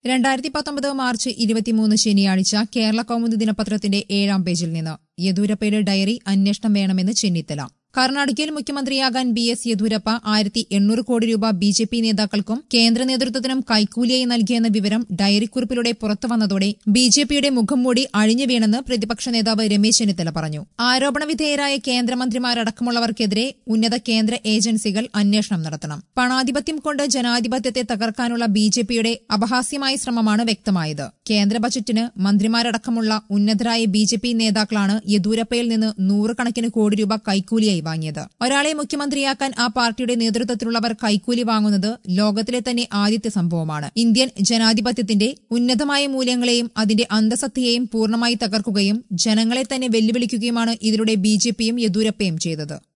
രണ്ടായിരത്തി പത്തൊമ്പത് മാർച്ച് ഇരുപത്തിമൂന്ന് ശനിയാഴ്ച കേരള കൗമുദി ദിനപത്രത്തിന്റെ ഏഴാം പേജിൽ നിന്ന് യെദ്യൂരപ്പയുടെ ഡയറി അന്വേഷണം വേണമെന്ന് ചെന്നിത്തല കർണാടകയിൽ മുഖ്യമന്ത്രിയാകാൻ ബി എസ് യെദ്യൂരപ്പ ആയിരത്തി എണ്ണൂറ് കോടി രൂപ ബി ജെ പി നേതാക്കൾക്കും കേന്ദ്ര നേതൃത്വത്തിനും കൈക്കൂലിയായി നൽകിയെന്ന വിവരം ഡയറിക്കുറിപ്പിലൂടെ പുറത്തുവന്നതോടെ ബി ജെ പിയുടെ മുഖം മൂടി അഴിഞ്ഞു വീണെന്ന് പ്രതിപക്ഷ നേതാവ് രമേശ് ചെന്നിത്തല പറഞ്ഞു ആരോപണ വിധേയരായ കേന്ദ്രമന്ത്രിമാരടക്കമുള്ളവർക്കെതിരെ ഉന്നത കേന്ദ്ര ഏജൻസികൾ അന്വേഷണം നടത്തണം പണാധിപത്യം കൊണ്ട് ജനാധിപത്യത്തെ തകർക്കാനുള്ള ബി ജെ പിയുടെ അപഹാസ്യമായ ശ്രമമാണ് വ്യക്തമായത് കേന്ദ്ര ബജറ്റിന് മന്ത്രിമാരടക്കമുള്ള ഉന്നതരായ ബി ജെ പി നേതാക്കളാണ് യെദ്യൂരപ്പയിൽ നിന്ന് നൂറുകണക്കിന് കോടി രൂപ കൈക്കൂലിയായി വാങ്ങിയത് ഒരാളെ മുഖ്യമന്ത്രിയാക്കാൻ ആ പാർട്ടിയുടെ നേതൃത്വത്തിലുള്ളവർ കൈക്കൂലി വാങ്ങുന്നത് ലോകത്തിലെ തന്നെ ആദ്യത്തെ സംഭവമാണ് ഇന്ത്യൻ ജനാധിപത്യത്തിന്റെ ഉന്നതമായ മൂല്യങ്ങളെയും അതിന്റെ അന്തസത്തയെയും പൂർണ്ണമായി തകർക്കുകയും ജനങ്ങളെ തന്നെ വെല്ലുവിളിക്കുകയുമാണ് ഇതിലൂടെ ബി ജെ പിയും യെദ്യൂരപ്പയും ചെയ്തത്